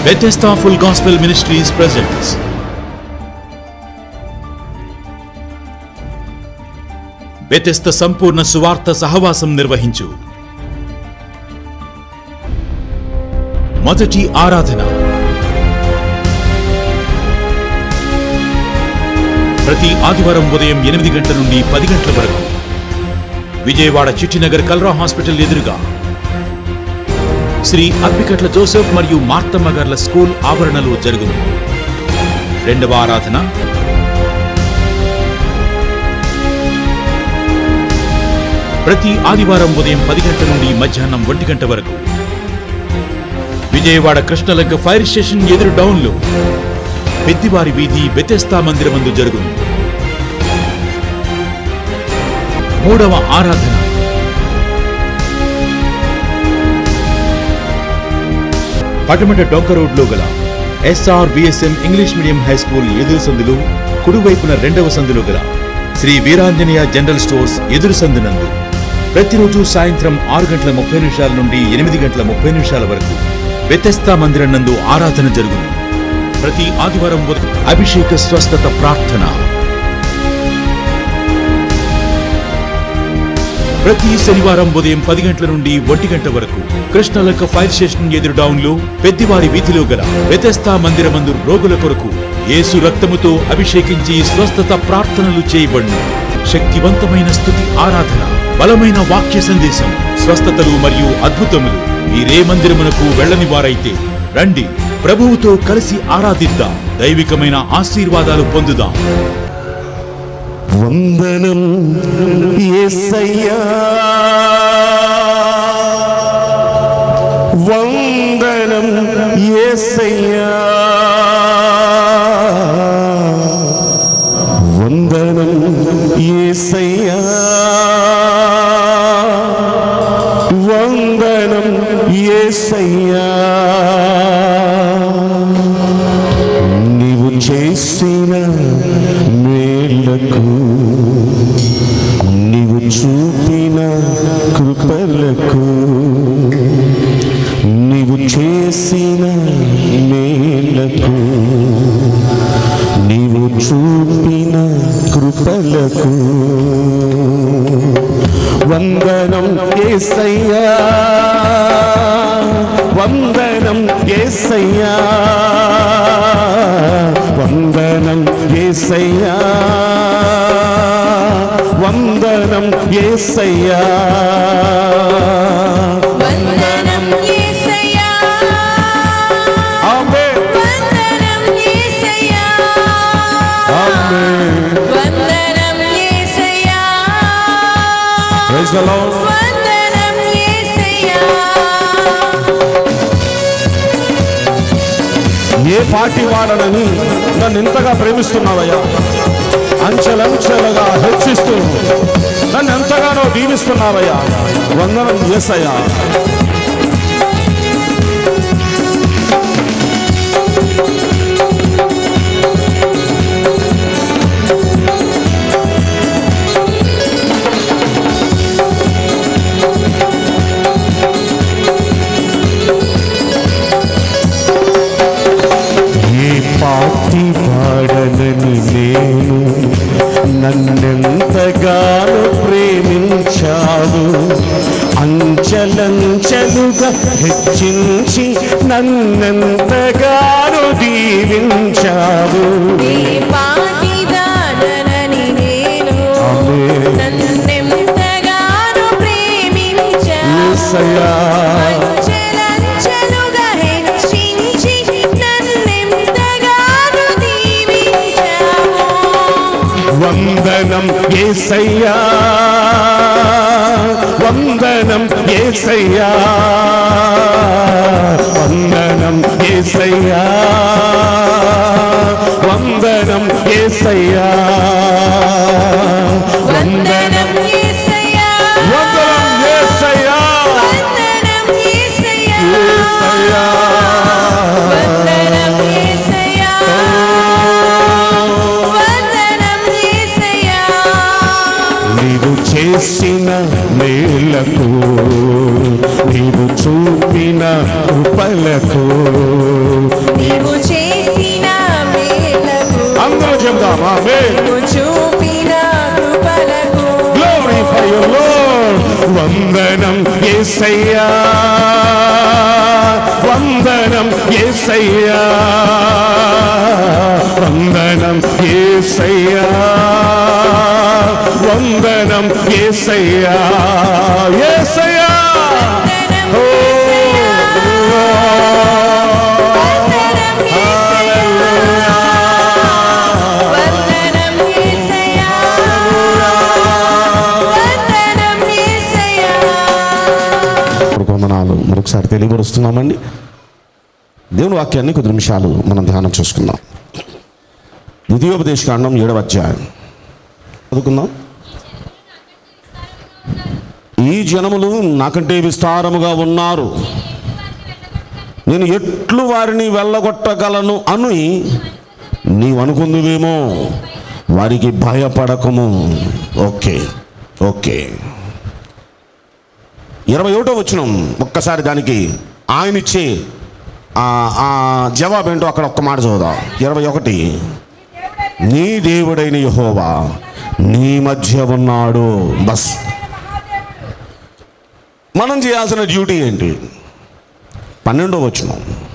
Bethesda Full Gospel Ministries presents Bethesda సంపూర్ణ సువార్త సహవాసం నిర్వహించు మొదటి ఆరాధన ప్రతి ఆదివారం ఉదయం ఎనిమిది గంటల నుండి పది గంటల వరకు విజయవాడ చిట్టినగర్ కల్రా హాస్పిటల్ ఎదురుగా శ్రీ అప్పికట్ల జోసెఫ్ మరియు మార్తమ్మ గార్ల స్కూల్ ఆవరణలో జరుగును రెండవ ఆరాధన ప్రతి ఆదివారం ఉదయం పది గంటల నుండి మధ్యాహ్నం ఒంటి గంట వరకు విజయవాడ కృష్ణలంక ఫైర్ స్టేషన్ ఎదురు డౌన్లో పెద్దివారి వీధి బెతెస్తా మందిరమందు జరుగును మూడవ ఆరాధన పటమట డొంక రోడ్లో గల SR VSM English medium high school ఎదురు సందులు కుడివైపున రెండవ సందులో గల శ్రీ వీరాంజనేయ జనరల్ స్టోర్స్ ఎదురు సందునందు ప్రతిరోజు సాయంత్రం ఆరు గంటల ముప్పై నిమిషాల నుండి ఎనిమిది గంటల ముప్పై నిమిషాల వరకు వ్యతస్థా మందిరం నందు ఆరాధన జరుగును ప్రతి ఆదివారం ఉదయం అభిషేక స్వస్థత ప్రార్థన ప్రతి శనివారం ఉదయం పది గంటల నుండి ఒంటి గంట వరకు కృష్ణలక్క ఫైర్ స్టేషన్ ఎదురు డౌన్లో పెద్దివారి వీధిలో గల వ్యతస్థా మందిరమందు రోగుల కొరకు యేసు రక్తముతో అభిషేకించి స్వస్థత ప్రార్థనలు చేయబడును శక్తివంతమైన స్థుతి ఆరాధన బలమైన వాక్య సందేశం స్వస్థతలు మరియు అద్భుతములు మీరే మందిరమునకు వెళ్ళని వారైతే రండి ప్రభువుతో కలిసి ఆరాధిద్దాం దైవికమైన ఆశీర్వాదాలు పొందుదాం వందనం యేసయ్యా వందనం యేసయ్యా వందనం యేసయ్యా వందనం యేసయ్యా నీవు చేసిన మేళ్లకు నీవు చూపిన కృపలకు నీవు చేసిన మేళ్లకు నీవు చూపిన కృపలకు వందనం ఏసయ్యా వందనం ఏసయ్యా వందనం ఏసయ్యా వందనం ఏసయ్యా వందనం యేసయ్యా ఆమేన్ వందనం యేసయ్యా ఆమేన్ వందనం యేసయ్యా ప్రైజ్ ది లార్డ్ వందనం యేసయ్యా ఏ పార్టీ వాడనని నన్ను ఇంతగా ప్రేమిస్తున్నావయ్యా అంచెలంచెలుగా హెచ్చిస్తూ నన్ను ఎంతగానో దీవిస్తున్నావయ్యా వందనం చేసయ్యా ఏ పార్టీ పాడనని నేను నన్నెంతగానో ప్రేమించావు అంచలంచలుగా హెచ్చించి నన్నెంతగానో దీవించావు నీ పాటిదానని నేను ఆమేన్. నన్నెంతగానో ప్రేమించావు యేసయ్యా. అంచెలంచెలుగా హెచ్చించి నన్నెంతగానో దీవించావు వందనం ఏసయ్యా వందనం ఏసయ్యా వందనం ఏసయ్యా వందనం ఏసయ్యా వందనం యేసయ్యా వందనం ఏసయ్యా వందనం యేసయ్యా ఏసయ్యా వందనం యేసయ్యా వందనం యేసయ్యా నీవు చేసిన మేలకు నీవు చూపిన కృపలకు నీవు చేసిన మేలకు అందరూ చెబుదాం ఆమేన్ నీవు చూపిన కృపలకు Glory for your Lord. వందనం యేసయ్యా వందనం యేసయ్యా వందనం యేసయ్యా వందనం యేసయ్యా యేసయ్యా వందనం ఓ వందనం యేసయ్యా వందనం యేసయ్యా ఇప్పుడు వందనాలు మరొకసారి తెలియపరుస్తున్నామండి దేవుని వాక్యాన్ని కొద్ది నిమిషాలు మనం ధ్యానం చేసుకుందాం ద్వితీయోపదేశ కాండం ఏడవ అధ్యాయం చదువుకుందాం ఈ జనములు నాకంటే విస్తారముగా ఉన్నారు నేను ఎట్లు వారిని వెళ్ళగొట్టగలను అని నీవు అనుకుందువేమో వారికి భయపడకము ఓకే ఓకే ఇరవై ఒకటో వచ్చిన ఒక్కసారి దానికి ఆయన ఇచ్చే ఆ ఆ జవాబు ఏంటో అక్కడ ఒక్క మాట చూద్దాం ఇరవై ఒకటి నీ దేవుడైన యహోవా నీ మధ్య ఉన్నాడు బస్ మనం చేయాల్సిన డ్యూటీ ఏంటి పన్నెండో వచ్చిన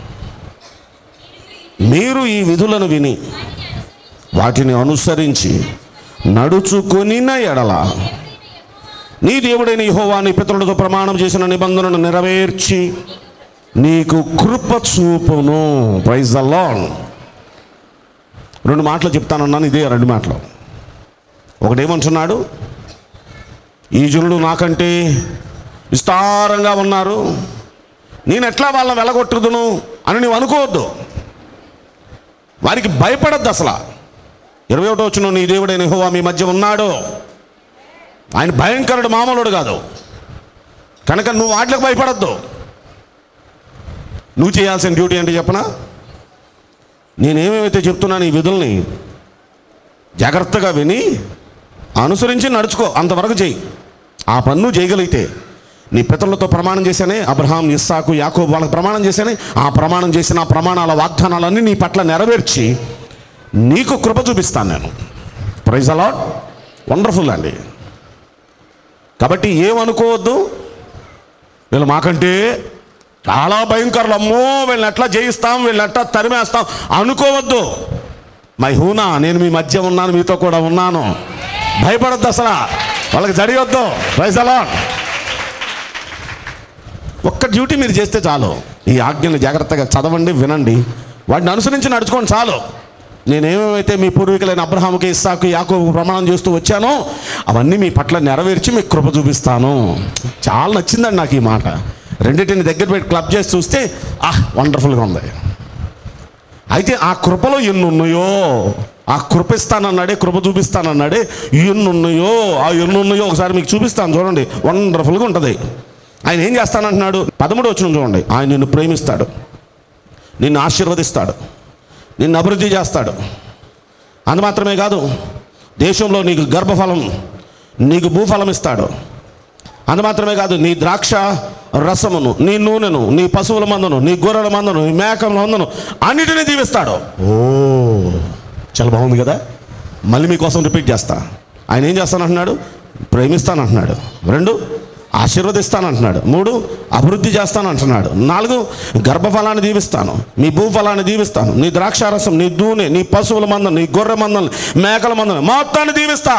మీరు ఈ విధులను విని వాటిని అనుసరించి నడుచుకొనిన ఎడల నీ దేవుడైన యెహోవా నీ పితరులతో ప్రమాణం చేసిన నిబంధనను నెరవేర్చి నీకు కృప చూపును ప్రైజ్ ద లార్డ్ రెండు మాటలు చెప్తానన్నాను ఇదే రెండు మాటలు ఒకటేమంటున్నాడు ఈ జనులు నాకంటే విస్తారంగా ఉన్నారు నేను ఎట్లా వాళ్ళని వెళ్ళగొట్టుదును అని నువ్వు అనుకోవద్దు వారికి భయపడద్దు అసలు ఇరవై ఒకటో వచ్చిన నీ దేవుడైన యెహోవా మీ మధ్య ఉన్నాడు ఆయన భయంకరుడు మామూలుడు కాదు కనుక నువ్వు వాటికి భయపడద్దు నువ్వు చేయాల్సిన డ్యూటీ అంటే చెప్పనా నేనేమేమైతే చెప్తున్నాను ఈ విధుల్ని జాగ్రత్తగా విని అనుసరించి నడుచుకో అంతవరకు చేయి ఆ పన్ను చేయగలిగితే నీ పితరులతో ప్రమాణం చేశానే అబ్రహాం ఇస్సాకు యాకోబు వాళ్ళకి ప్రమాణం చేశానే ఆ ప్రమాణం చేసిన ఆ ప్రమాణాల వాగ్దానాలన్నీ నీ పట్ల నెరవేర్చి నీకు కృప చూపిస్తాను నేను ప్రైజ్ అలాట్ వండర్ఫుల్ అండి కాబట్టి ఏమనుకోవద్దు వీళ్ళు మాకంటే చాలా భయంకరులు అమ్మో వీళ్ళని ఎట్లా జయిస్తాం వీళ్ళని ఎట్లా తరిమేస్తాం అనుకోవద్దు మై హూనా నేను మీ మధ్య ఉన్నాను మీతో కూడా ఉన్నాను భయపడద్దు అసలు వాళ్ళకి జడియొద్దు ప్రైజ్ అలాట్ ఒక్క డ్యూటీ మీరు చేస్తే చాలు ఈ ఆజ్ఞలు జాగ్రత్తగా చదవండి వినండి వాటిని అనుసరించి నడుచుకోండి చాలు నేనేమైతే మీ పూర్వీకులైన అబ్రహాముకి ఇస్సాకు యాకోబు ప్రమాణం చేస్తూ వచ్చానో అవన్నీ మీ పట్ల నెరవేర్చి మీకు కృప చూపిస్తాను చాలా నచ్చిందండి నాకు ఈ మాట రెండింటిని దగ్గర పెట్టి క్లబ్ చేసి చూస్తే ఆహ్ వండర్ఫుల్గా ఉంది అయితే ఆ కృపలో ఎన్ని ఉన్నాయో ఆ కృప ఇస్తానన్నాడే కృప చూపిస్తానన్నాడే ఎన్ని ఉన్నాయో ఆ ఎన్ని ఉన్నాయో ఒకసారి మీకు చూపిస్తాను చూడండి వండర్ఫుల్గా ఉంటుంది ఆయన ఏం చేస్తానంటున్నాడు పదమూడు వచ్చిన చూడండి ఆయన నిన్ను ప్రేమిస్తాడు నిన్ను ఆశీర్వదిస్తాడు నిన్ను అభివృద్ధి చేస్తాడు అందు మాత్రమే కాదు దేశంలో నీకు గర్భఫలం నీకు భూఫలం ఇస్తాడు అందు మాత్రమే కాదు నీ ద్రాక్ష రసమును నీ నూనెను నీ పశువుల మందను నీ గొర్రెల మందను నీ మేకల మందను అన్నిటినీ దీవిస్తాడు ఓ చాలా బాగుంది కదా మళ్ళీ మీకోసం రిపీట్ చేస్తా ఆయన ఏం చేస్తానంటున్నాడు ప్రేమిస్తానంటున్నాడు రెండు ఆశీర్వదిస్తానంటున్నాడు మూడు అభివృద్ధి చేస్తానంటున్నాడు నాలుగు గర్భఫలాన్ని దీవిస్తాను నీ భూఫలాన్ని దీవిస్తాను నీ ద్రాక్షారసం నీ దూనె నీ పశువుల మందం నీ గొర్రె మందం మేకల మందం మొత్తాన్ని దీవిస్తా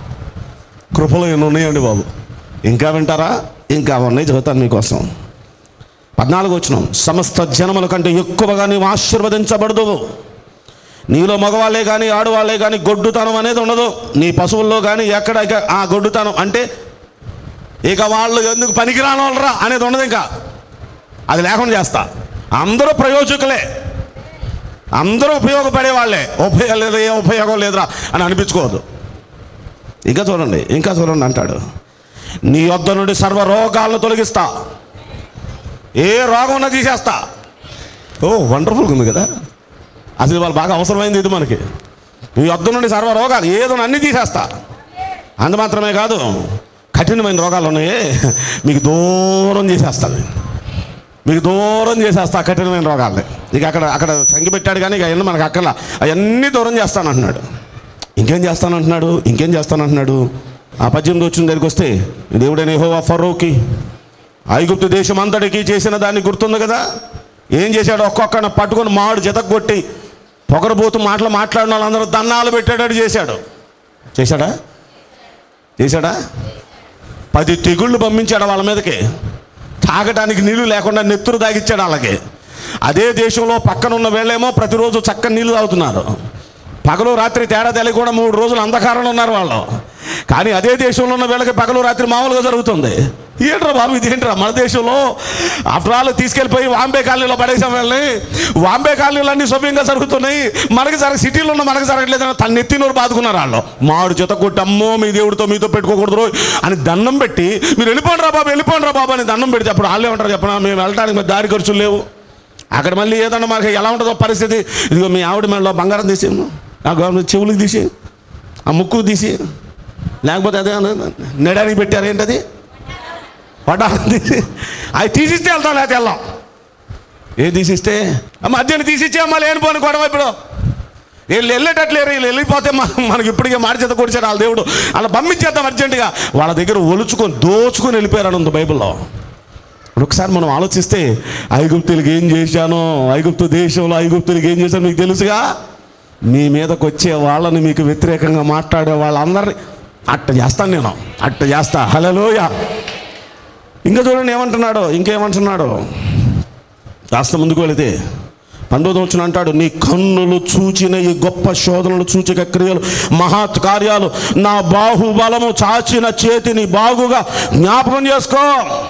కృపలు ఎన్ని ఉన్నాయండి బాబు ఇంకా వింటారా ఇంకా ఉన్నాయి చదువుతాను మీకోసం పద్నాలుగు వచ్చిన సమస్త జనముల కంటే ఎక్కువగా నీవు ఆశీర్వదించబడదు నీలో మగవాళ్ళే కానీ ఆడవాళ్ళే కానీ గొడ్డుతనం అనేది ఉండదు నీ పశువుల్లో కానీ ఎక్కడ ఇక ఆ గొడ్డుతనం అంటే ఇక వాళ్ళు ఎందుకు పనికిరాని వాళ్ళరా అనేది ఉండదు ఇంకా అది లేకుండా చేస్తా అందరూ ప్రయోజకులే అందరూ ఉపయోగపడే వాళ్ళే ఉపయోగం లేదు ఏ ఉపయోగం లేదురా అని అనిపించుకోవద్దు ఇంకా చూడండి ఇంకా చూడండి అంటాడు నీ యొద్ద నుండి సర్వ రోగాలను తొలగిస్తా ఏ రోగం ఉన్నా తీసేస్తా ఓ వండర్ఫుల్గా ఉంది కదా అసలు వాళ్ళు బాగా అవసరమైంది ఇది మనకి నీ యొద్ద నుండి సర్వ రోగాలు ఏదో అన్నీ తీసేస్తా అంత మాత్రమే కాదు కఠినమైన రోగాలు ఉన్నాయి మీకు దూరం చేసేస్తాను మీకు దూరం చేసేస్తా కఠినమైన రోగాల్ని ఇక అక్కడ అక్కడ సంఖ్య పెట్టాడు కానీ ఇక అవన్నీ మనకు అక్కర్లా అవన్నీ దూరం చేస్తానంటున్నాడు ఇంకేం చేస్తానంటున్నాడు ఇంకేం చేస్తానంటున్నాడు ఆ పద్దెనిమిది వచ్చిన దగ్గరికి వస్తే దేవుడైన యెహోవా ఫరోకి ఐగుప్తు దేశం అంతటికి చేసిన దాన్ని గుర్తుంది కదా ఏం చేశాడు ఒక్కొక్కన పట్టుకొని మాడు జతకు కొట్టి పొగరబోతు మాటలు మాట్లాడిన వాళ్ళందరూ దన్నాలు పెట్టాడు చేశాడు చేశాడా చేశాడా పది తెగుళ్ళు పంపించాడు వాళ్ళ మీదకి తాగటానికి నీళ్లు లేకుండా నెత్తురు తాగిచ్చాడు వాళ్ళకి అదే దేశంలో పక్కన ఉన్న వీళ్ళేమో ప్రతిరోజు చక్కని నీళ్లు తాగుతున్నారు పగలు రాత్రి తేడా తెలియ కూడా మూడు రోజులు అంధకారంలో ఉన్నారు వాళ్ళు కానీ అదే దేశంలో ఉన్న వీళ్ళకి పగలు రాత్రి మామూలుగా జరుగుతుంది ఏంట్రా బాబు ఇదేంట్రా మన దేశంలో ఆఫ్టర్ ఆల్ తీసుకెళ్ళిపోయి వాంబే కాలనీలో పడేసాం వీళ్ళని వాంబే కాలనీలో అన్ని సౌమ్యంగా జరుగుతున్నాయి మనకి జరగ సిటీలో ఉన్న మనకి జరగట్లేదు తన నెత్తినోరు బాదుకున్నారు వాళ్ళు మాడు జత కొట్టి అమ్మో మీ దేవుడితో మీతో పెట్టుకోకూడదు రోయ్" అని దండం పెట్టి మీరు వెళ్ళిపోండి రా బాబు వెళ్ళిపోండి రా బాబు అని దండం పెడితే అప్పుడు వాళ్ళే ఉంటారు చెప్పనా మేము వెళ్ళడానికి మరి దారి ఖర్చులు లేవు అక్కడ మళ్ళీ ఏదన్నా మనకి ఎలా ఉంటుందో పరిస్థితి ఇదిగో మీ ఆవిడ మెడలో బంగారం తీసి ఆ గవర్నమెంట్ చెవులకు తీసి ఆ ముక్కు తీసి లేకపోతే అదే నెడానికి పెట్టారు ఏంటది పడ్డారం తీసి అవి తీసిస్తే వెళ్తాం లేకపోతే వెళ్దాం ఏం తీసిస్తే అమ్మ మధ్యాహ్నం తీసిచ్చే అమ్మ లేని పోని గొడవ ఇప్పుడు వీళ్ళు వెళ్ళేటట్లేరు వీళ్ళు వెళ్ళిపోతే మన- మనకి ఇప్పటికే మాడి చేత కొడిచాడు వాళ్ళ దేవుడు అలా పంపించేద్దాం అర్జెంటుగా వాళ్ళ దగ్గర ఒలుచుకొని దోచుకొని వెళ్ళిపోయారని ఉంది బైబిల్లో ఇప్పుడు ఒకసారి మనం ఆలోచిస్తే ఐగుప్తులకి ఏం చేశానో ఐగుప్తు దేశంలో ఐగుప్తులకి ఏం చేశానో మీకు తెలుసుగా మీ మీదకి వచ్చే వాళ్ళని మీకు వ్యతిరేకంగా మాట్లాడే వాళ్ళందరినీ అట్ట చేస్తాను నేను అట్ట చేస్తా హలోయ ఇంకా చూడండి ఏమంటున్నాడు ఇంకేమంటున్నాడు కాస్త ముందుకు వెళితే పంతొమ్మిది వచ్చిన అంటాడు నీ కన్నులు చూచిన ఈ గొప్ప శోధనలు సూచక క్రియలు మహత్ కార్యాలు నా బాహుబలము చాచిన చేతిని బాగుగా జ్ఞాపకం చేసుకో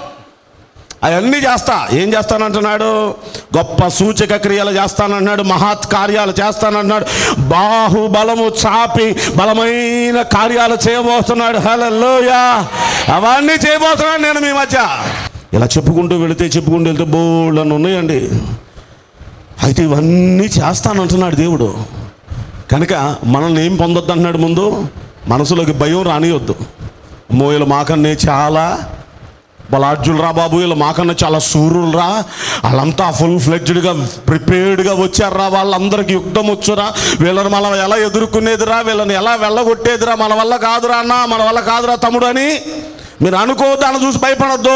అవన్నీ చేస్తా ఏం చేస్తానంటున్నాడు గొప్ప సూచక క్రియలు చేస్తానంటున్నాడు మహత్ కార్యాలు చేస్తానంటున్నాడు బాహుబలము చాపి బలమైన కార్యాలు చేయబోతున్నాడు హలోయా అవన్నీ చేయబోతున్నాడు నేను మీ మధ్య ఇలా చెప్పుకుంటూ వెళితే చెప్పుకుంటూ వెళ్తే బోళ్ళని ఉన్నాయండి అయితే ఇవన్నీ చేస్తానంటున్నాడు దేవుడు కనుక మనల్ని ఏం పొందొద్దు అంటున్నాడు ముందు మనసులోకి భయం రానియొద్దు మోయలు మాకన్నే చాలా బలార్జులు రా బాబు వీళ్ళు మాకన్నా చాలా సూర్యులు రా వాళ్ళంతా ఫుల్ ఫ్లెడ్జ్డ్గా ప్రిపేర్డ్గా వచ్చారా వాళ్ళందరికీ యుద్ధం వచ్చురా వీళ్ళని మనం ఎలా ఎదుర్కొనేదిరా వీళ్ళని ఎలా వెళ్ళగొట్టేదిరా మన వల్ల కాదురా అన్న మన వల్ల కాదురా తమ్ముడు అని మీరు అనుకోవద్దు అని చూసి భయపడొద్దు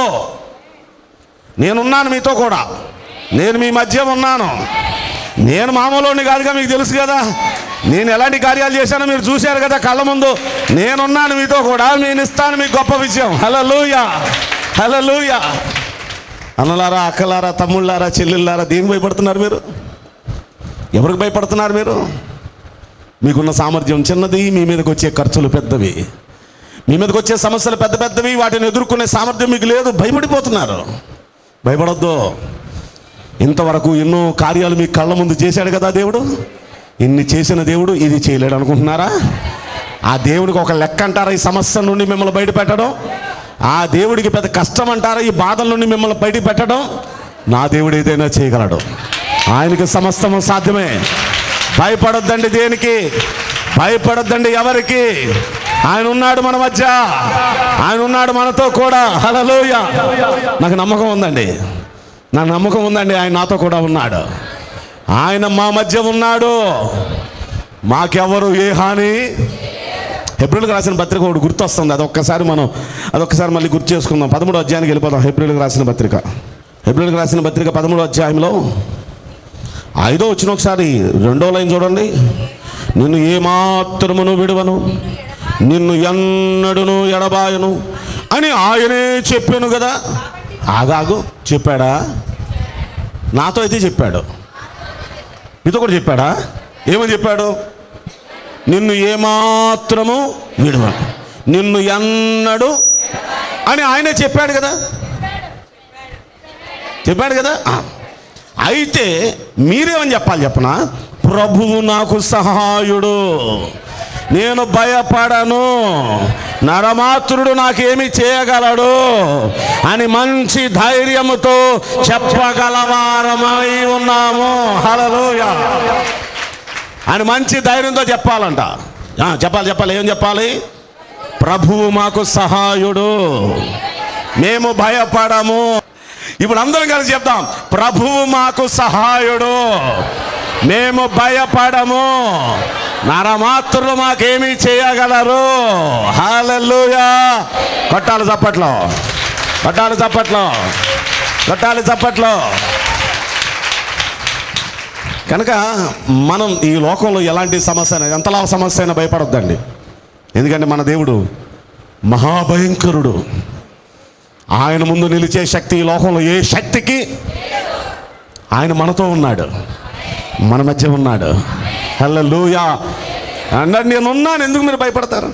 నేనున్నాను మీతో కూడా నేను మీ మధ్య ఉన్నాను నేను మామూలుని కాదుగా మీకు తెలుసు కదా నేను ఎలాంటి కార్యాలు చేశానో మీరు చూశారు కదా కళ్ళ ముందు నేనున్నాను మీతో కూడా నేను ఇస్తాను మీకు గొప్ప విజయం హలలుయ హలలుయ అన్నలారా అక్కలారా తమ్ముళ్ళారా చెల్లెళ్ళారా దేనికి భయపడుతున్నారు మీరు ఎవరికి భయపడుతున్నారు మీరు మీకున్న సామర్థ్యం చిన్నది మీ మీదకి వచ్చే ఖర్చులు పెద్దవి మీ మీదకి వచ్చే సమస్యలు పెద్ద పెద్దవి వాటిని ఎదుర్కొనే సామర్థ్యం మీకు లేదు భయపడిపోతున్నారు భయపడొద్దు ఇంతవరకు ఎన్నో కార్యాలు మీ కళ్ళ ముందు చేశాడు కదా దేవుడు ఇన్ని చేసిన దేవుడు ఇది చేయలేడు అనుకుంటున్నారా ఆ దేవుడికి ఒక లెక్క అంటారా ఈ సమస్య నుండి మిమ్మల్ని బయట పెట్టడం ఆ దేవుడికి పెద్ద కష్టం అంటారా ఈ బాధల నుండి మిమ్మల్ని బయట పెట్టడం నా దేవుడు ఏదైనా చేయగలడు ఆయనకి సమస్తము సాధ్యమే భయపడొద్దండి దేనికి భయపడొద్దండి ఎవరికి ఆయన ఉన్నాడు మన మధ్య ఆయన ఉన్నాడు మనతో కూడా హలలోయ నాకు నమ్మకం ఉందండి నా నమ్మకం ఉందండి ఆయన నాతో కూడా ఉన్నాడు ఆయన మా మధ్య ఉన్నాడు మాకెవరు ఏ హాని హెబ్రిల్కి రాసిన పత్రిక ఒకటి గుర్తొస్తుంది అదొక్కసారి మనం అదొక్కసారి మళ్ళీ గుర్తు చేసుకుందాం పదమూడో అధ్యాయానికి వెళ్ళిపోదాం హెబ్రిల్కి రాసిన పత్రిక హెబ్రిల్కి రాసిన పత్రిక పదమూడో అధ్యాయంలో ఐదో వచ్చిన ఒకసారి రెండో లైన్ చూడండి నిన్ను ఏమాత్రమును విడువను నిన్ను ఎన్నడును ఎడబాయను అని ఆయనే చెప్పాను కదా ఆగాగు చెప్పాడా నాతో అయితే చెప్పాడు మీతో కూడా చెప్పాడా ఏమని చెప్పాడు నిన్ను ఏమాత్రము విడువ నిన్ను ఎన్నడు అని ఆయనే చెప్పాడు కదా చెప్పాడు కదా ఆ. అయితే మీరేమని చెప్పాలి చెప్పనా ప్రభువు నాకు సహాయుడు నేను భయపడను నరమాత్రుడు నాకేమి చేయగలడు అని మంచి ధైర్యముతో చెప్పగలవారమై ఉన్నాము హలలోయ అని మంచి ధైర్యంతో చెప్పాలంట ఆ, చెప్పాలి చెప్పాలి ఏం చెప్పాలి ప్రభువు మాకు సహాయుడు మేము భయపడము ఇప్పుడు అందరం కలిసి చెప్తాం ప్రభువు మాకు సహాయుడు మేము భయపడము నరమాత్రులు మాకేమీ చేయగలరు హాలెల్లుయా కొట్టాలి చప్పట్లో కొట్టాలి చప్పట్లో కొట్టాలి చప్పట్లో కనుక మనం ఈ లోకంలో ఎలాంటి సమస్య అయినా ఎంతలా సమస్య అయినా భయపడొద్దండి ఎందుకంటే మన దేవుడు మహాభయంకరుడు ఆయన ముందు నిలిచే శక్తి ఈ లోకంలో ఏ శక్తికి ఆయన మనతో ఉన్నాడు మన మధ్య ఉన్నాడు హల్లెలూయా అన్నాడు నేను ఉన్నాను ఎందుకు మీరు భయపడతారు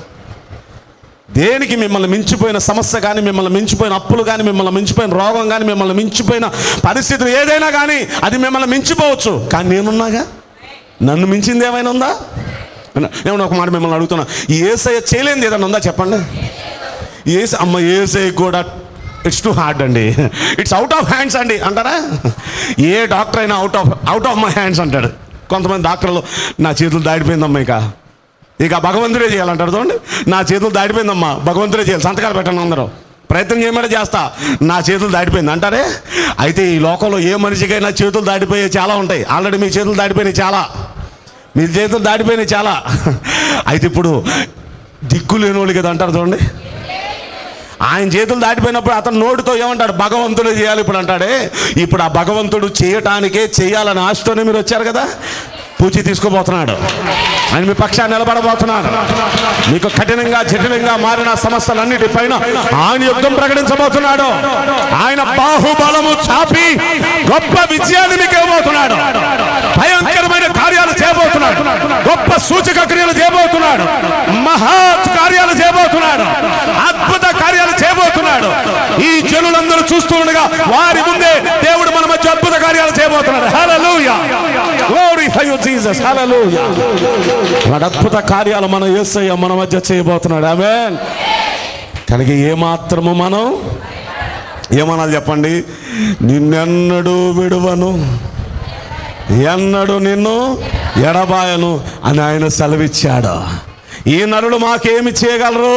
దేనికి మిమ్మల్ని మించిపోయిన సమస్య కానీ మిమ్మల్ని మించిపోయిన అప్పులు కానీ మిమ్మల్ని మించిపోయిన రోగం కానీ మిమ్మల్ని మించిపోయిన పరిస్థితులు ఏదైనా కానీ అది మిమ్మల్ని మించిపోవచ్చు కానీ నేనున్నాగా నన్ను మించింది ఏమైనా ఉందా నేను ఒక మాట మిమ్మల్ని అడుగుతున్నా ఈ ఏసయ్య చేయలేనిది ఏదైనా ఉందా చెప్పండి ఏస అమ్మ ఏసఐ కూడా ఇట్స్ టు హార్డ్ అండి ఇట్స్ అవుట్ ఆఫ్ హ్యాండ్స్ అండి అంటారా ఏ డాక్టర్ అయినా out of out of my hands అంటాడు కొంతమంది డాక్టర్లు నా చేతులు దాడిపోయిందమ్మా ఇక ఇక భగవంతుడే చేయాలంటారు చూడండి నా చేతులు దాడిపోయిందమ్మా భగవంతుడే చేయాలి సంతకాలు పెట్టండి అందరూ ప్రయత్నం చేయమంటే చేస్తా నా చేతులు దాటిపోయింది అంటారే అయితే ఈ లోకంలో ఏ మనిషికైనా చేతులు దాటిపోయే చాలా ఉంటాయి ఆల్రెడీ మీ చేతులు దాటిపోయినాయి చాలా మీ చేతులు దాటిపోయినాయి చాలా అయితే ఇప్పుడు దిక్కు లేని వాళ్ళు కదా అంటారు చూడండి ఆయన చేతులు దాటిపోయినప్పుడు అతను నోటితో ఏమంటాడు భగవంతుడు చేయాలి ఇప్పుడు అంటాడే ఇప్పుడు ఆ భగవంతుడు చేయటానికే చేయాలని ఆశతోనే మీరు వచ్చారు కదా పూచి తీసుకోబోతున్నాడు ఆయన మీ పక్షాన్ని నిలబడబోతున్నాడు మీకు కఠినంగా జటిలంగా మారిన సమస్యలన్నిటిపైన ఆయన యుద్ధం ప్రకటించబోతున్నాడు ఆయన బాహుబలము చాపి గొప్ప విజయాన్ని మీకు ఇవ్వబోతున్నాడు భయంకరమైన కార్యాలు చేయబోతున్నాడు గొప్ప సూచక క్రియలు చేయబోతున్నాడు మహా కార్యాలు చేయబోతున్నాడు అద్భుత కార్యాలు చేయబోతున్నాడు ఈ జనులందరూ చూస్తూ ఉండగా వారి ముందే దేవుడు మన మధ్య అద్భుత కార్యాలు చేయబోతున్నాడు hallelujah glory for you Jesus hallelujah వాడు అద్భుత కార్యాలు మన యేసయ్య మన మధ్య చేయబోతున్నాడు ఆమేన్ కనుక ఏ మాత్రము మనం ఏమనాలి చెప్పండి నిన్నెన్నడూ విడువను ఎన్నడు నిన్ను ఎడబాయను అని ఆయన సెలవిచ్చాడు ఈ నరుడు మాకేమి చేయగలరు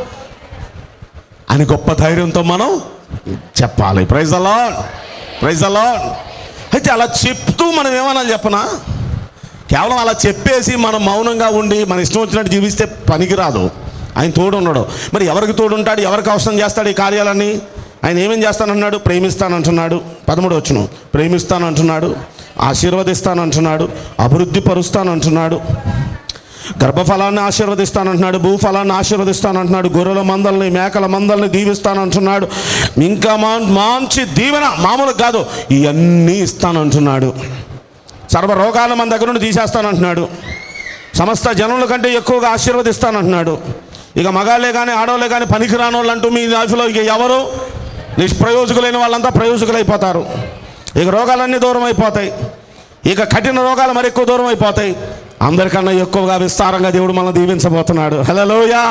అని గొప్ప ధైర్యంతో మనం చెప్పాలి ప్రైజ్ అలా ప్రైజ్ అలా అయితే అలా చెప్తూ మనం ఏమన్నా చెప్పనా కేవలం అలా చెప్పేసి మనం మౌనంగా ఉండి మన ఇష్టం వచ్చినట్టు జీవిస్తే పనికిరాదు ఆయన తోడు ఉన్నాడు మరి ఎవరికి తోడు ఉంటాడు ఎవరికి అవసరం చేస్తాడు ఈ కార్యాలన్నీ ఆయన ఏమేం చేస్తానంటున్నాడు ప్రేమిస్తానంటున్నాడు పదమూడు వచ్చును ప్రేమిస్తానంటున్నాడు ఆశీర్వదిస్తానంటున్నాడు అభివృద్ధి పరుస్తానంటున్నాడు గర్భఫలాన్ని ఆశీర్వదిస్తానంటున్నాడు భూఫలాన్ని ఆశీర్వదిస్తానంటున్నాడు గొర్రెల మందల్ని మేకల మందల్ని దీవిస్తానంటున్నాడు ఇంకా మా మంచి దీవెన మామూలు కాదు ఇవన్నీ ఇస్తానంటున్నాడు సర్వ రోగాలు మన దగ్గర నుండి తీసేస్తానంటున్నాడు సమస్త జనుల కంటే ఎక్కువగా ఆశీర్వదిస్తానంటున్నాడు ఇక మగాళ్ళే కానీ ఆడవాళ్ళే కానీ పనికిరాని వాళ్ళు అంటూ మీ లైఫ్లో ఇక ఎవరు నిష్ప్రయోజకులైన వాళ్ళంతా ప్రయోజకులైపోతారు ఇక రోగాలన్నీ దూరం అయిపోతాయి ఇక కఠిన రోగాలు మరి ఎక్కువ దూరం అయిపోతాయి అందరికన్నా ఎక్కువగా విస్తారంగా దేవుడు మనల్ని దీవించబోతున్నాడు హలోయా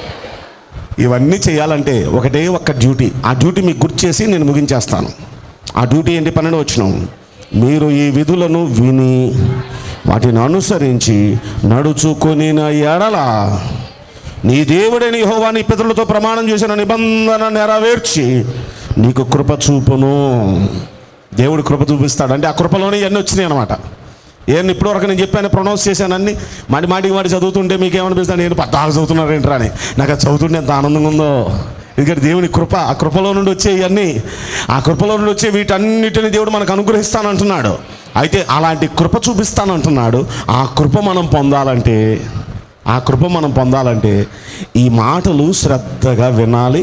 ఇవన్నీ చేయాలంటే ఒకటే ఒక్క డ్యూటీ ఆ డ్యూటీ మీకు గుర్తు చేసి నేను ముగించేస్తాను ఆ డ్యూటీ ఏంటి పన్నెండు వచ్చిన మీరు ఈ విధులను విని వాటిని అనుసరించి నడుచుకొని ఎడల నీ దేవుడైన యెహోవా నీ పితరులతో ప్రమాణం చేసిన నిబంధన నెరవేర్చి నీకు కృప చూపును దేవుడు కృప చూపిస్తాడు అంటే ఆ కృపలోనే ఇవన్నీ వచ్చినాయి అనమాట ఏం ఇప్పుడు వరకు నేను చెప్పాను ప్రొనౌన్స్ చేశాను అన్ని మాటి మాటికి మాటి చదువుతుంటే మీకు ఏమనిపిస్తుంది నేను పద్నాలుగు చదువుతున్నారు ఏంట్రా అని నాకు అది చదువుతుంటే ఎంత ఆనందంగా ఉందో ఎందుకంటే దేవుని కృప ఆ కృపలో నుండి వచ్చే ఇవన్నీ ఆ కృపలో నుండి వచ్చే వీటన్నిటిని దేవుడు మనకు అనుగ్రహిస్తానంటున్నాడు అయితే అలాంటి కృప చూపిస్తానంటున్నాడు ఆ కృప మనం పొందాలంటే ఆ కృప మనం పొందాలంటే ఈ మాటలు శ్రద్ధగా వినాలి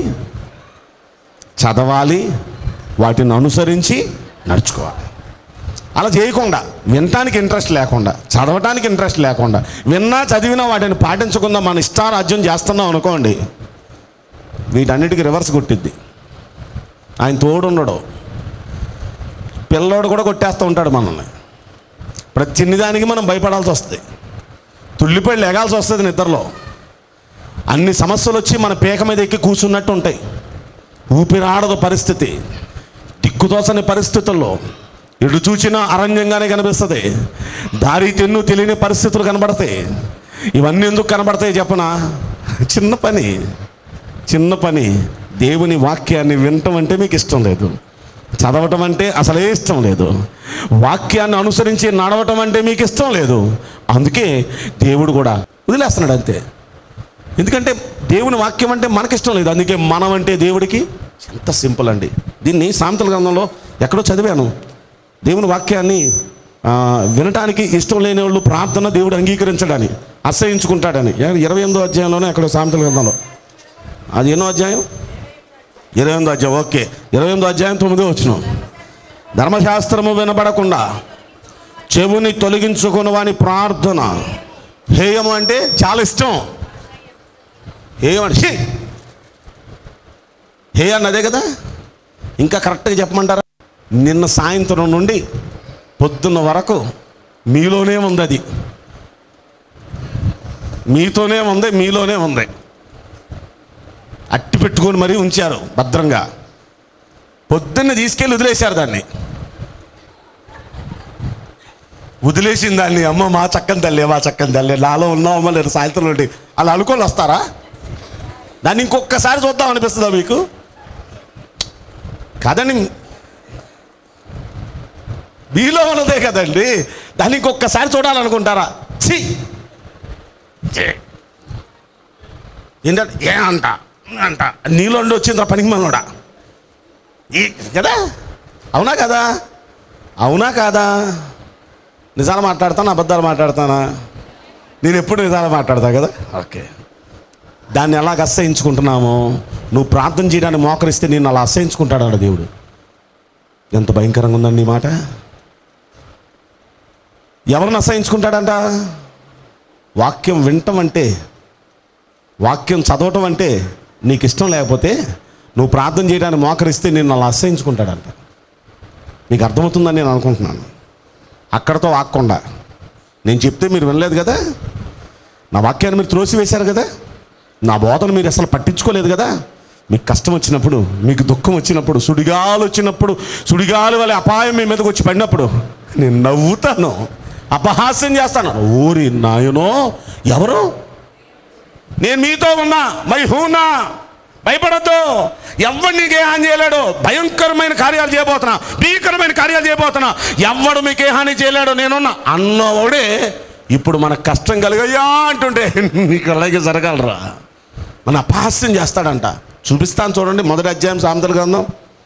చదవాలి వాటిని అనుసరించి నడుచుకోవాలి అలా చేయకుండా వినటానికి ఇంట్రెస్ట్ లేకుండా చదవటానికి ఇంట్రెస్ట్ లేకుండా విన్నా చదివినా వాటిని పాటించకుండా మన ఇష్టారాజ్యం చేస్తున్నాం అనుకోండి వీటన్నిటికీ రివర్స్ కొట్టిద్ది ఆయన తోడుండడు పిల్లోడు కూడా కొట్టేస్తూ ఉంటాడు మనల్ని ప్రతి చిన్నదానికి మనం భయపడాల్సి వస్తుంది తుళ్ళిపడి లేగాల్సి వస్తుంది నిద్రలో అన్ని సమస్యలు వచ్చి మన పీక మీద ఎక్కి కూర్చున్నట్టు ఉంటాయి ఊపిరాడదు పరిస్థితి దిక్కుతోచని పరిస్థితుల్లో ఎటు చూచినా అరణ్యంగానే కనిపిస్తుంది దారి తెన్ను తెలియని పరిస్థితులు కనబడతాయి ఇవన్నీ ఎందుకు కనబడతాయి చెప్పనా చిన్న పని చిన్న పని దేవుని వాక్యాన్ని వినటం అంటే మీకు ఇష్టం లేదు చదవటం అంటే అసలే ఇష్టం లేదు వాక్యాన్ని అనుసరించి నడవటం అంటే మీకు ఇష్టం లేదు అందుకే దేవుడు కూడా వదిలేస్తున్నాడు అంతే ఎందుకంటే దేవుని వాక్యం అంటే మనకిష్టం లేదు అందుకే మనం అంటే దేవుడికి ఎంత సింపుల్ అండి దీన్ని సామెతల గ్రంథంలో ఎక్కడో చదివాను దేవుని వాక్యాన్ని ఆ, వినటానికి ఇష్టం లేని వాళ్ళు ప్రార్థన దేవుడు అంగీకరించడని అసహించుకుంటాడని ఇరవై ఎనిమిదో అధ్యాయంలోనే ఎక్కడో సామెతల గ్రంథంలో అది ఎన్నో అధ్యాయం ఇరవై ఎనిమిదో అధ్యాయం ఓకే ఇరవై ఎనిమిదో అధ్యాయం తొమ్మిదో వచ్చిన ధర్మశాస్త్రము వినబడకుండా చెవుని తొలగించుకుని వాని ప్రార్థన హేయము అంటే చాలా ఇష్టం హేయం అంటే ఛీ! హే అన్నదే కదా ఇంకా కరెక్ట్గా చెప్పమంటారా నిన్న సాయంత్రం నుండి పొద్దున్న వరకు మీలోనే ఉంది అది మీతోనే ఉంది మీలోనే ఉంది అట్టి పెట్టుకొని మరీ ఉంచారు భద్రంగా పొద్దున్న తీసుకెళ్ళి వదిలేశారు దాన్ని వదిలేసిన దాన్ని అమ్మ మా చక్కని తల్లి మా చక్కని తల్లి నాలో ఉన్నామమ్మ లేదు సాయంత్రం నుండి అలా అనుకోని వస్తారా దాన్ని ఇంకొకసారి చూద్దాం అనిపిస్తుందా మీకు కాదండి మీలో ఉన్నదే కదండి దాన్ని ఇంకొకసారి చూడాలనుకుంటారా ఛీ ఛీ. ఏంటంటే ఏ అంట అంట నీలో ఉండి వచ్చిందిరా పనికి మనోడా ఈ కదా అవునా కదా అవునా కాదా నిజాలు మాట్లాడతానా అబద్ధాలు మాట్లాడతానా నేను ఎప్పుడు నిజాలు మాట్లాడతా కదా ఓకే దాన్ని ఎలాగ అసహించుకుంటున్నామో నువ్వు ప్రార్థన చేయడానికి మోకరిస్తే నేను అలా అసహించుకుంటాడు దేవుడు ఎంత భయంకరంగా ఉందండి ఈ మాట ఎవరిని అసహించుకుంటాడంట వాక్యం వినటం అంటే వాక్యం చదవటం అంటే నీకు ఇష్టం లేకపోతే నువ్వు ప్రార్థన చేయడానికి మోకరిస్తే నేను అలా అసహించుకుంటాడంట మీకు అర్థమవుతుందని నేను అనుకుంటున్నాను అక్కడతో ఆక్కుండా నేను చెప్తే మీరు వినలేదు కదా నా వాక్యాన్ని మీరు త్రోసివేశారు కదా నా బోధను మీరు అసలు పట్టించుకోలేదు కదా మీకు కష్టం వచ్చినప్పుడు మీకు దుఃఖం వచ్చినప్పుడు సుడిగాలు వచ్చినప్పుడు సుడిగాలు వల్ల అపాయం మీ మీదకి వచ్చి పడినప్పుడు నేను నవ్వుతాను అపహాస్యం చేస్తాను ఊరి నాయనో ఎవరు నేను మీతో ఉన్నా మై హూనా భయపడద్దు ఎవడు నీకే హాని చేయలేడు భయంకరమైన కార్యాలు చేయబోతున్నా భీకరమైన కార్యాలు చేయబోతున్నా ఎవడు మీకే హాని చేయలేడు నేనున్నా అన్నవాడే ఇప్పుడు మనకు కష్టం కలిగయ్యా అంటుంటే నీకు అలాగే జరగలరా మన అపహాస్యం చేస్తాడంట చూపిస్తాను చూడండి మొదటి అధ్యాయం సామెతల గ్రంథం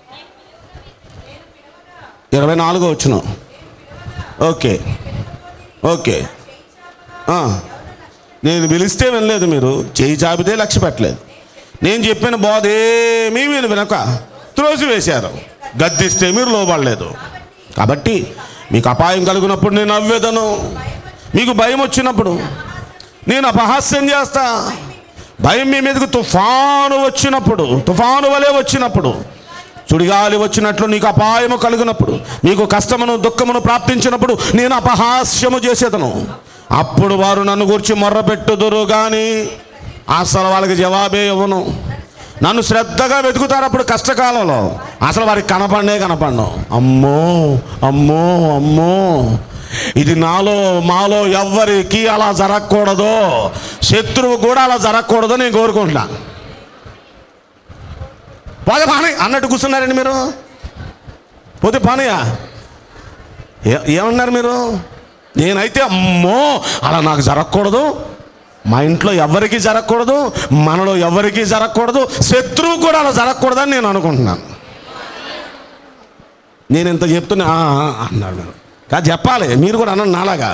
ఇరవై నాలుగో వచ్చిన ఓకే ఓకే ఆ. నేను పిలిస్తే వినలేదు మీరు చేయి చాపితే లక్ష్య పెట్టలేదు నేను చెప్పిన బోధ ఏమీ మీరు వినక త్రోసి వేశారు గద్దిస్తే మీరు లోబడలేదు కాబట్టి మీకు అపాయం కలిగినప్పుడు నేను నవ్వేదను మీకు భయం వచ్చినప్పుడు నేను అపహాస్యం చేస్తా భయం మీ మీదకు తుఫాను వచ్చినప్పుడు తుఫాను వలె వచ్చినప్పుడు సుడిగాలి వచ్చినట్లు నీకు అపాయము కలిగినప్పుడు మీకు కష్టమును దుఃఖమును ప్రాప్తించినప్పుడు నేను అపహాస్యము చేసేదను అప్పుడు వారు నన్ను గురించి మొర్రపెట్టుదురు కానీ అసలు వాళ్ళకి జవాబే ఇవ్వను నన్ను శ్రద్ధగా వెతుకుతారు అప్పుడు కష్టకాలంలో అసలు వారికి కనపడే కనపడను అమ్మో అమ్మో అమ్మో ఇది నాలో మాలో ఎవ్వరికి అలా జరగకూడదు శత్రువు కూడా అలా జరగకూడదు నేను కోరుకుంటున్నా పోతే పాని అన్నట్టు కూర్చున్నారండి మీరు పోతే పానయ్యా ఏ- ఏమన్నారు మీరు నేనైతే అమ్మో అలా నాకు జరగకూడదు మా ఇంట్లో ఎవరికి జరగకూడదు మనలో ఎవరికి జరగకూడదు శత్రువు కూడా అలా జరగకూడదని నేను అనుకుంటున్నాను నేను ఇంత చెప్తున్నా "ఆ, ఆ" అన్నాడు మీరు కాదు చెప్పాలి మీరు కూడా అన్నాను నాలాగా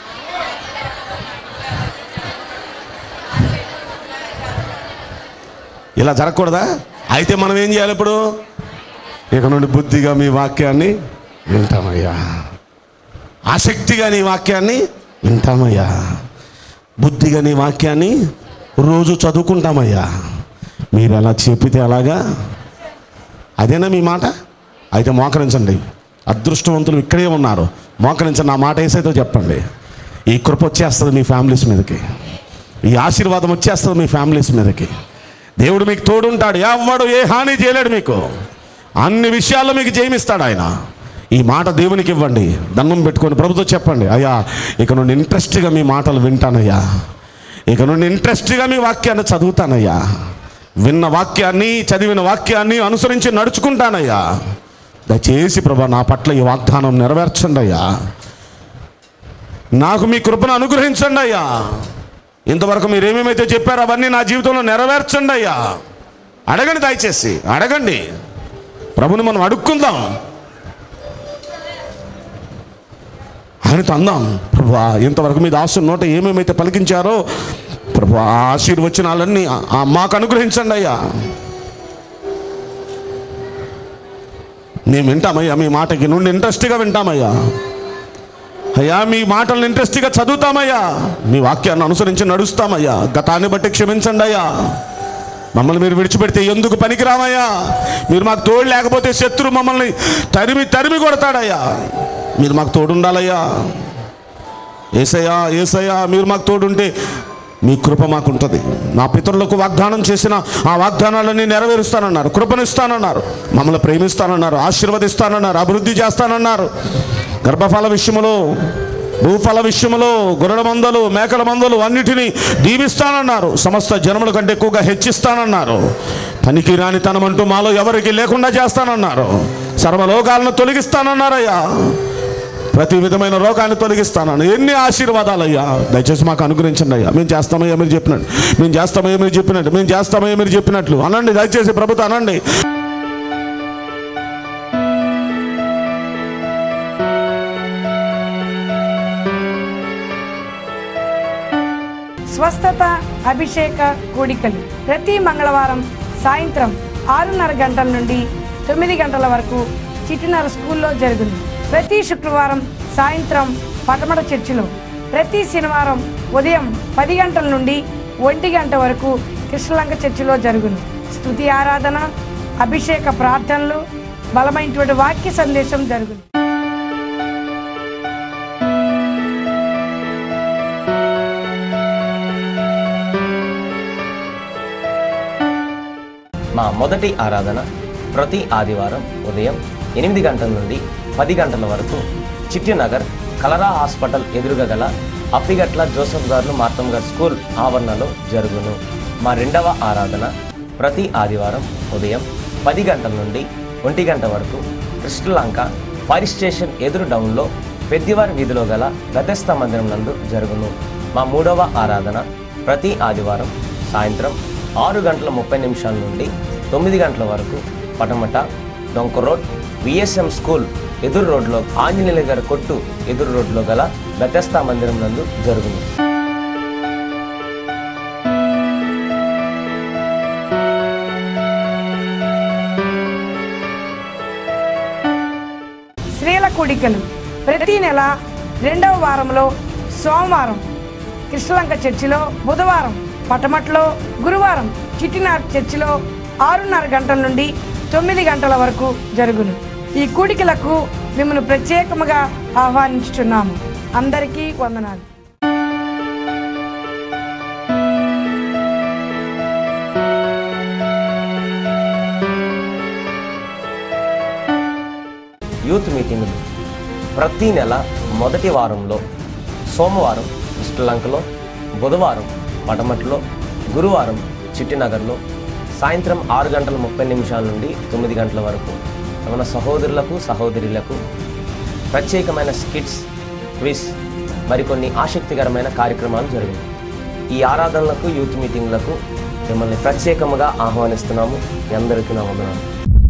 ఇలా జరగకూడదా అయితే మనం ఏం చేయాలి ఇప్పుడు ఇక నుండి బుద్ధిగా మీ వాక్యాన్ని వింటామయ్యా ఆసక్తిగా నీ వాక్యాన్ని వింటామయ్యా బుద్ధిగా నీ వాక్యాన్ని రోజు చదువుకుంటామయ్యా మీరు అలా చెప్పితే అలాగా అదేనా మీ మాట అయితే మోకరించండి అదృష్టవంతులు ఇక్కడే ఉన్నారు మోకరించండి నా మాట వేసైతే చెప్పండి ఈ కృప వచ్చేస్తుంది మీ ఫ్యామిలీస్ మీదకి ఈ ఆశీర్వాదం వచ్చేస్తుంది మీ ఫ్యామిలీస్ మీదకి దేవుడు మీకు తోడుంటాడు ఎవడు ఏ హాని చేయలేడు మీకు అన్ని విషయాల్లో మీకు జయమిస్తాడు ఆయన ఈ మాట దేవునికి ఇవ్వండి దండం పెట్టుకొని ప్రభుతో చెప్పండి అయ్యా ఇక నుండి ఇంట్రెస్ట్గా మీ మాటలు వింటానయ్యా ఇక నుండి ఇంట్రెస్ట్గా మీ వాక్యాన్ని చదువుతానయ్యా విన్న వాక్యాన్ని చదివిన వాక్యాన్ని అనుసరించి నడుచుకుంటానయ్యా దయచేసి ప్రభా నా పట్ల ఈ వాగ్దానం నెరవేర్చండి అయ్యా నాకు మీ కృపను అనుగ్రహించండి అయ్యా ఇంతవరకు మీరు ఏమేమైతే చెప్పారో అవన్నీ నా జీవితంలో నెరవేర్చండి అయ్యా అడగండి దయచేసి అడగండి ప్రభుని మనం అడుక్కుందాం ఆయనతో అందాం ప్రభు ఇంతవరకు మీ దాసు నోట ఏమేమైతే పలికించారో ప్రభు ఆ ఆశీర్వచనాలన్నీ ఆ- ఆ మాకు అనుగ్రహించండి అయ్యా మేము వింటామయ్యా మీ మాటకి నుండి ఇంట్రెస్ట్గా వింటామయ్యా అయ్యా మీ మాటలను ఇంట్రెస్ట్గా చదువుతామయ్యా మీ వాక్యాన్ని అనుసరించి నడుస్తామయ్యా గతాన్ని బట్టి క్షమించండి అయ్యా మమ్మల్ని మీరు విడిచిపెడితే ఎందుకు పనికిరామయ్యా మీరు మాకు తోడు లేకపోతే శత్రు మమ్మల్ని తరిమి తరిమి కొడతాడయ్యా మీరు మాకు తోడుండాలయ్యా ఏసయ్యా ఏసయ్యా మీరు మాకు తోడుంటే మీ కృప మాకుంటుంది నా పితరులకు వాగ్దానం చేసిన ఆ వాగ్దానాలన్నీ నెరవేరుస్తానన్నారు కృపనిస్తానన్నారు మమ్మల్ని ప్రేమిస్తానన్నారు ఆశీర్వదిస్తానన్నారు అభివృద్ధి చేస్తానన్నారు గర్భఫల విషయములో భూఫల విషయములో గొర్రెల మందలు మేకల మందలు అన్నిటినీ దీవిస్తానన్నారు సమస్త జనముల కంటే ఎక్కువగా హెచ్చిస్తానన్నారు పనికి రానితనం అంటూ మాలో ఎవరికి లేకుండా చేస్తానన్నారు సర్వలోకాలను తొలగిస్తానన్నారయ్యా ప్రతి విధమైన రోగాన్ని తొలగిస్తానని ఎన్ని ఆశీర్వాదాలయ్యా దయచేసి మాకు అనుగ్రహించండి అయ్యా మేము చేస్తామయ్యా మీరు చెప్పినట్టు మేము చేస్తామయ్యా మీరు చెప్పినట్టు మేము చేస్తామయ్యా మీరు చెప్పినట్లు అనండి దయచేసి ప్రభుత్వం అనండి స్వస్థత అభిషేక కూడికలు ప్రతి మంగళవారం సాయంత్రం ఆరున్నర గంటల నుండి తొమ్మిది గంటల వరకు చిటినర స్కూల్లో జరుగును ప్రతి శుక్రవారం సాయంత్రం పటమట చర్చిలో ప్రతి శనివారం ఉదయం పది గంటల నుండి ఒంటి గంట వరకు కృష్ణలంక చర్చిలో జరుగును స్తుతి ఆరాధన అభిషేక ప్రార్థనలు బలమైనటువంటి వాక్య సందేశం జరుగును మా మొదటి ఆరాధన ప్రతి ఆదివారం ఉదయం ఎనిమిది గంటల నుండి పది గంటల వరకు చిట్టినగర్ కలరా హాస్పిటల్ ఎదురుగా గల అప్పిగట్ల జోసఫ్ గారు మార్తం గారు స్కూల్ ఆవరణలో జరుగును మా రెండవ ఆరాధన ప్రతి ఆదివారం ఉదయం పది గంటల నుండి ఒంటి గంట వరకు కృష్ణలంక ఫైర్ స్టేషన్ ఎదురు డౌన్లో పెద్దివారి వీధిలో గల గతస్థ మందిరం నందు జరుగును మా మూడవ ఆరాధన ప్రతి ఆదివారం సాయంత్రం ఆరు గంటల ముప్పై నిమిషాల నుండి తొమ్మిది గంటల వరకు పటమట డొంక రోడ్ విఎస్ఎం స్కూల్ ఎదురు రోడ్లో ఆంజనేయుల గారి కొట్టు ఎదురు రోడ్లో గల గతస్థ మందిరం నందు జరుగును స్త్రీల కూడికలు ప్రతి నెల రెండవ వారంలో సోమవారం కృష్ణలంక చర్చిలో బుధవారం పటమట్లో గురువారం చిట్టినార్ చర్చిలో ఆరున్నర గంటల నుండి తొమ్మిది గంటల వరకు జరుగును ఈ కూడికలకు మిమ్మల్ని ప్రత్యేకముగా ఆహ్వానించుచున్నాము అందరికీ వందనాలు యూత్ మీటింగులు ప్రతి నెల మొదటి వారంలో సోమవారం శ్రీలంకలో బుధవారం పటమట్లో గురువారం చిట్టినగర్లో సాయంత్రం ఆరు గంటల ముప్పై నిమిషాల నుండి తొమ్మిది గంటల వరకు మన సహోదరులకు సహోదరులకు ప్రత్యేకమైన స్కిట్స్ క్విజ్ మరికొన్ని ఆసక్తికరమైన కార్యక్రమాలు జరిగాయి ఈ ఆరాధనలకు యూత్ మీటింగ్లకు మిమ్మల్ని ప్రత్యేకముగా ఆహ్వానిస్తున్నాము మీ అందరికీ నా వందనాలు